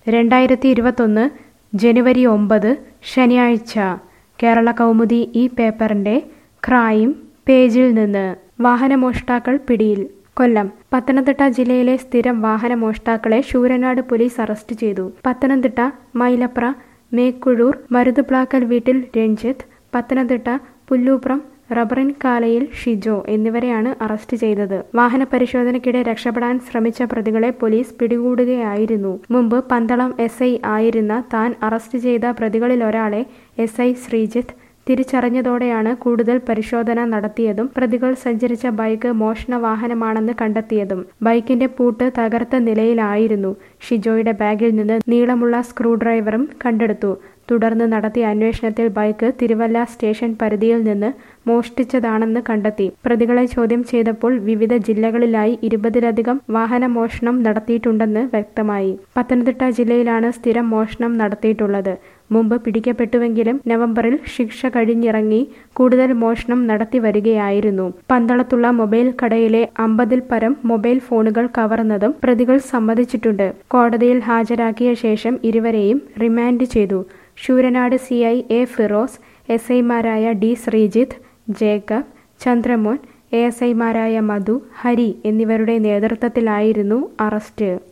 രണ്ടായിരത്തി ഇരുപത്തൊന്ന് ജനുവരി ഒമ്പത് ശനിയാഴ്ച കേരള കൗമുദി ഈ പേപ്പറിന്റെ ക്രൈം പേജിൽ നിന്ന് വാഹനമോഷ്ടാക്കൾ പിടിയിൽ കൊല്ലം പത്തനംതിട്ട ജില്ലയിലെ സ്ഥിരം വാഹനമോഷ്ടാക്കളെ ശൂരനാട് പോലീസ് അറസ്റ്റ് ചെയ്തു പത്തനംതിട്ട മൈലപ്ര മേക്കുഴൂർ മരുതുപ്ലാക്കൽ വീട്ടിൽ രഞ്ജിത്ത് പത്തനംതിട്ട പുല്ലൂപ്രം റബറിൻ കാലയിൽ ഷിജോ എന്നിവരെയാണ് അറസ്റ്റ് ചെയ്തത് വാഹന പരിശോധനയ്ക്കിടെ രക്ഷപ്പെടാൻ ശ്രമിച്ച പ്രതികളെ പോലീസ് പിടികൂടുകയായിരുന്നു മുമ്പ് പന്തളം എസ് ഐ ആയിരുന്ന താൻ അറസ്റ്റ് ചെയ്ത പ്രതികളിലൊരാളെ എസ് ഐ ശ്രീജിത്ത് തിരിച്ചറിഞ്ഞതോടെയാണ് കൂടുതൽ പരിശോധന നടത്തിയതും പ്രതികൾ സഞ്ചരിച്ച ബൈക്ക് മോഷണ വാഹനമാണെന്ന് കണ്ടെത്തിയതും ബൈക്കിന്റെ പൂട്ട് തകർത്ത നിലയിലായിരുന്നു ഷിജോയുടെ ബാഗിൽ നിന്ന് നീളമുള്ള സ്ക്രൂ ഡ്രൈവറും കണ്ടെടുത്തു തുടർന്ന് നടത്തിയ അന്വേഷണത്തിൽ ബൈക്ക് തിരുവല്ല സ്റ്റേഷൻ പരിധിയിൽ നിന്ന് മോഷ്ടിച്ചതാണെന്ന് കണ്ടെത്തി പ്രതികളെ ചോദ്യം ചെയ്തപ്പോൾ വിവിധ ജില്ലകളിലായി ഇരുപതിലധികം വാഹന മോഷണം നടത്തിയിട്ടുണ്ടെന്ന് വ്യക്തമായി പത്തനംതിട്ട ജില്ലയിലാണ് സ്ഥിരം മോഷണം നടത്തിയിട്ടുള്ളത് മുമ്പ് പിടിക്കപ്പെട്ടുവെങ്കിലും നവംബറിൽ ശിക്ഷ കഴിഞ്ഞിറങ്ങി കൂടുതൽ മോഷണം നടത്തി വരികയായിരുന്നു പന്തളത്തുള്ള മൊബൈൽ കടയിലെ അമ്പതിൽ പരം മൊബൈൽ ഫോണുകൾ കവർന്നതും പ്രതികൾ സമ്മതിച്ചിട്ടുണ്ട് കോടതിയിൽ ഹാജരാക്കിയ ശേഷം ഇരുവരെയും റിമാൻഡ് ചെയ്തു Sooranad C I A Firoz S ഐമാരായ D Sreejith Jacob Chandramon A S ഐമാരായ മധു ഹരി എന്നിവരുടെ നേതൃത്വത്തിലായിരുന്നു അറസ്റ്റ്